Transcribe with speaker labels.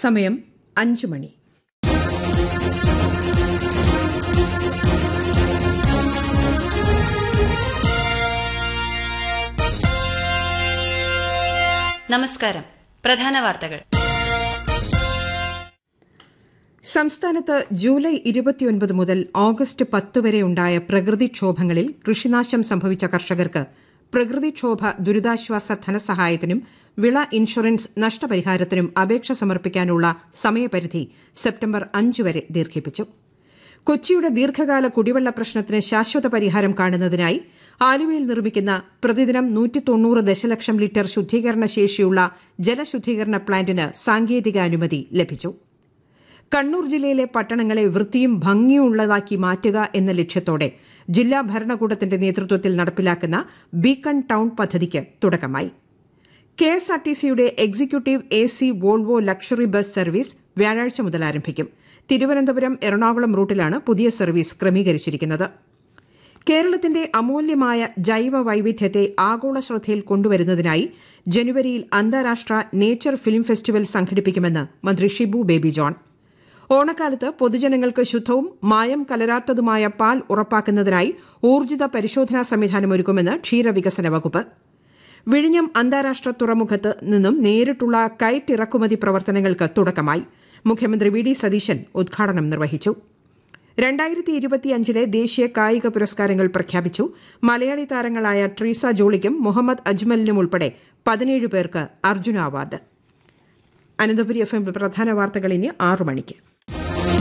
Speaker 1: സമയം അഞ്ച് മണി
Speaker 2: നമസ്കാരം പ്രധാന വാർത്തകൾ
Speaker 1: സംസ്ഥാനത്ത് ജൂലൈ ഇരുപത്തിയൊൻപത് മുതൽ ഓഗസ്റ്റ് പത്ത് വരെ ഉണ്ടായ പ്രകൃതിക്ഷോഭങ്ങളിൽ കൃഷിനാശം സംഭവിച്ച കർഷകർക്ക് പ്രകൃതിക്ഷോഭ ദുരിതാശ്വാസ ധനസഹായത്തിനും വിള ഇൻഷുറൻസ് നഷ്ടപരിഹാരത്തിനും അപേക്ഷ സമർപ്പിക്കാനുള്ള സമയപരിധി സെപ്റ്റംബർ അഞ്ച് വരെ ദീർഘിപ്പിച്ചു കൊച്ചിയുടെ ദീർഘകാല കുടിവെള്ള പ്രശ്നത്തിന് ശാശ്വത പരിഹാരം കാണുന്നതിനായി ആലുവയിൽ നിർമ്മിക്കുന്ന പ്രതിദിനം നൂറ്റി തൊണ്ണൂറ് ദശലക്ഷം ലിറ്റർ ശുദ്ധീകരണ ശേഷിയുള്ള ജലശുദ്ധീകരണ പ്ലാന്റിന് സാങ്കേതിക അനുമതി ലഭിച്ചു കണ്ണൂർ ജില്ലയിലെ പട്ടണങ്ങളെ വൃത്തിയും ഭംഗിയുള്ളതാക്കി മാറ്റുക എന്ന ലക്ഷ്യത്തോടെ ജില്ലാ ഭരണകൂടത്തിന്റെ നേതൃത്വത്തിൽ നടപ്പിലാക്കുന്ന ബീക്കൺ ടൌൺ പദ്ധതിക്ക് തുടക്കമായി കെഎസ്ആർടിസിയുടെ executive A C Volvo luxury bus service വ്യാഴാഴ്ച മുതൽ ആരംഭിക്കും തിരുവനന്തപുരം എറണാകുളം റൂട്ടിലാണ് പുതിയ സർവീസ് ക്രമീകരിച്ചിരിക്കുന്നത് കേരളത്തിന്റെ അമൂല്യമായ ജൈവ വൈവിധ്യത്തെ ആഗോള ശ്രദ്ധയിൽ കൊണ്ടുവരുന്നതിനായി ജനുവരിയിൽ അന്താരാഷ്ട്ര നേച്ചർ ഫിലിം ഫെസ്റ്റിവൽ സംഘടിപ്പിക്കുമെന്ന് മന്ത്രി ഷിബു ബേബി ജോൺ ഓണക്കാലത്ത് പൊതുജനങ്ങൾക്ക് ശുദ്ധവും മായം കലരാത്തതുമായ പാൽ ഉറപ്പാക്കുന്നതിനായി ഊർജിത പരിശോധനാ സംവിധാനം ഒരുക്കുമെന്ന് ക്ഷീരവികസന വകുപ്പ് വിഴിഞ്ഞം അന്താരാഷ്ട്ര തുറമുഖത്ത് നിന്നും നേരിട്ടുള്ള കയറ്റ് ഇറക്കുമതി പ്രവർത്തനങ്ങൾക്ക് തുടക്കമായി മുഖ്യമന്ത്രി വി ഡി സതീശൻ ഉദ്ഘാടനം നിർവഹിച്ചു രണ്ടായിരത്തി ഇരുപത്തിയഞ്ചിലെ ദേശീയ കായിക പുരസ്കാരങ്ങൾ പ്രഖ്യാപിച്ചു മലയാളി താരങ്ങളായ ട്രീസ ജോളിക്കും മുഹമ്മദ് അജ്മലിനും ഉൾപ്പെടെ പതിനേഴ് പേർക്ക് Arjuna award Ananthapuri F M പ്രധാന വാർത്തകൾ ഇനി ആറു മണിക്ക്